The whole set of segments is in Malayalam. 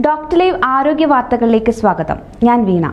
ഡോക്ടർ ലൈവ് ആരോഗ്യ വാർത്തകളിലേക്ക് സ്വാഗതം ഞാൻ വീണ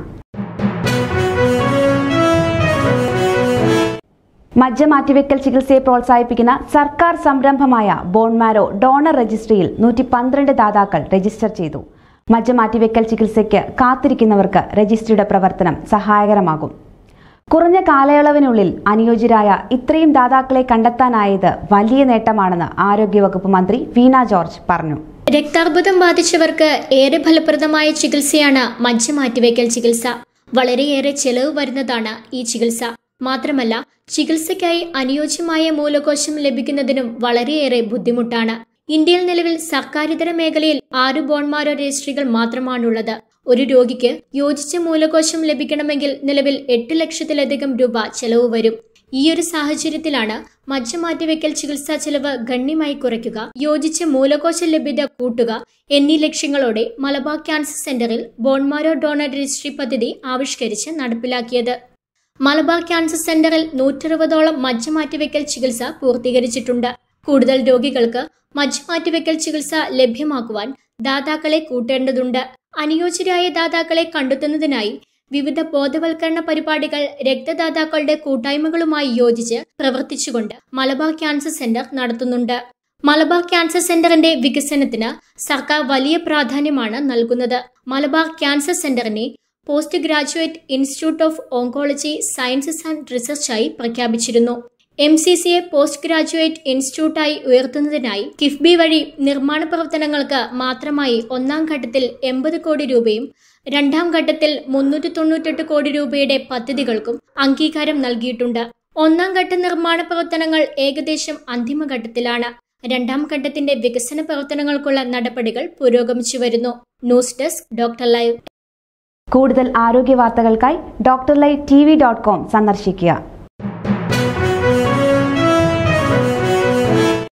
മജ്ജ മാറ്റിവെക്കൽ ചികിത്സയെ പ്രോത്സാഹിപ്പിക്കുന്ന സർക്കാർ സംരംഭമായ ബോൺമാരോ ഡോണർ രജിസ്ട്രിയിൽ നൂറ്റി പന്ത്രണ്ട് ദാതാക്കൾ രജിസ്റ്റർ ചെയ്തു മജ്ജ മാറ്റിവെക്കൽ ചികിത്സയ്ക്ക് കാത്തിരിക്കുന്നവർക്ക് രജിസ്ട്രിയുടെ പ്രവർത്തനം സഹായകരമാകും കുറഞ്ഞ കാലയളവിനുള്ളിൽ അനുയോജ്യരായ ഇത്രയും ദാതാക്കളെ കണ്ടെത്താനായത് വലിയ നേട്ടമാണെന്ന് ആരോഗ്യവകുപ്പ് മന്ത്രി വീണ ജോർജ് പറഞ്ഞു രക്താർബുദം ബാധിച്ചവർക്ക് ഏറെ ഫലപ്രദമായ ചികിത്സയാണ് മജ്ജ മാറ്റിവെക്കൽ ചികിത്സ വളരെയേറെ ചെലവ് വരുന്നതാണ് ഈ ചികിത്സ മാത്രമല്ല ചികിത്സയ്ക്കായി അനുയോജ്യമായ മൂലകോശം ലഭിക്കുന്നതിനും വളരെയേറെ ബുദ്ധിമുട്ടാണ് ഇന്ത്യയിൽ നിലവിൽ സർക്കാരിതര മേഖലയിൽ ആറ് ബോൺമാരോ രജിസ്ട്രികൾ മാത്രമാണുള്ളത് ഒരു രോഗിക്ക് യോജിച്ച മൂലകോശം ലഭിക്കണമെങ്കിൽ നിലവിൽ എട്ട് ലക്ഷത്തിലധികം രൂപ ചെലവ് വരും ഈ ഒരു സാഹചര്യത്തിലാണ് മജ്ജ മാറ്റിവെക്കൽ ചികിത്സാ ചെലവ് ഗണ്യമായി കുറയ്ക്കുക യോജിച്ച മൂലകോശ ലഭ്യത കൂട്ടുക എന്നീ ലക്ഷ്യങ്ങളോടെ മലബാർ ക്യാൻസർ സെന്ററിൽ ബോൺമാരോ ഡോണർ രജിസ്ട്രി പദ്ധതി ആവിഷ്കരിച്ച് നടപ്പിലാക്കിയത് മലബാർ ക്യാൻസർ സെന്ററിൽ നൂറ്ററുപതോളം മജ്ജ മാറ്റിവെക്കൽ ചികിത്സ പൂർത്തീകരിച്ചിട്ടുണ്ട് കൂടുതൽ രോഗികൾക്ക് മജ്ജ മാറ്റിവെക്കൽ ചികിത്സ ലഭ്യമാക്കുവാൻ ദാതാക്കളെ കൂട്ടേണ്ടതുണ്ട് അനുയോജ്യരായ ദാതാക്കളെ കണ്ടെത്തുന്നതിനായി വിവിധ ബോധവൽക്കരണ പരിപാടികൾ രക്തദാതാക്കളുടെ കൂട്ടായ്മകളുമായി യോജിച്ച് പ്രവർത്തിച്ചുകൊണ്ട് മലബാർ ക്യാൻസർ സെന്റർ നടത്തുന്നുണ്ട് മലബാർ ക്യാൻസർ സെന്ററിന്റെ വികസനത്തിന് സർക്കാർ വലിയ പ്രാധാന്യമാണ് നൽകുന്നത് മലബാർ ക്യാൻസർ സെന്ററിനെ post graduate institute of oncology sciences and റിസർച്ചായി പ്രഖ്യാപിച്ചിരുന്നു എം സി സിയെ പോസ്റ്റ് ഗ്രാജുവേറ്റ് ഇൻസ്റ്റിറ്റ്യൂട്ടായി ഉയർത്തുന്നതിനായി കിഫ്ബി വഴി നിർമ്മാണ പ്രവർത്തനങ്ങൾക്ക് മാത്രമായി ഒന്നാം ഘട്ടത്തിൽ എൺപത് കോടി രൂപയും രണ്ടാം ഘട്ടത്തിൽ മുന്നൂറ്റി തൊണ്ണൂറ്റെട്ട് കോടി രൂപയുടെ പദ്ധതികൾക്കും അംഗീകാരം നൽകിയിട്ടുണ്ട് ഒന്നാം ഘട്ട നിർമ്മാണ പ്രവർത്തനങ്ങൾ ഏകദേശം അന്തിമഘട്ടത്തിലാണ് രണ്ടാം ഘട്ടത്തിന്റെ വികസന പ്രവർത്തനങ്ങൾക്കുള്ള നടപടികൾ പുരോഗമിച്ചു വരുന്നു ന്യൂസ് ഡെസ്ക് ഡോക്ടർ ലൈവ് കൂടുതൽ ആരോഗ്യ വാർത്തകൾക്കായി doctor live T V dot com സന്ദർശിക്കുക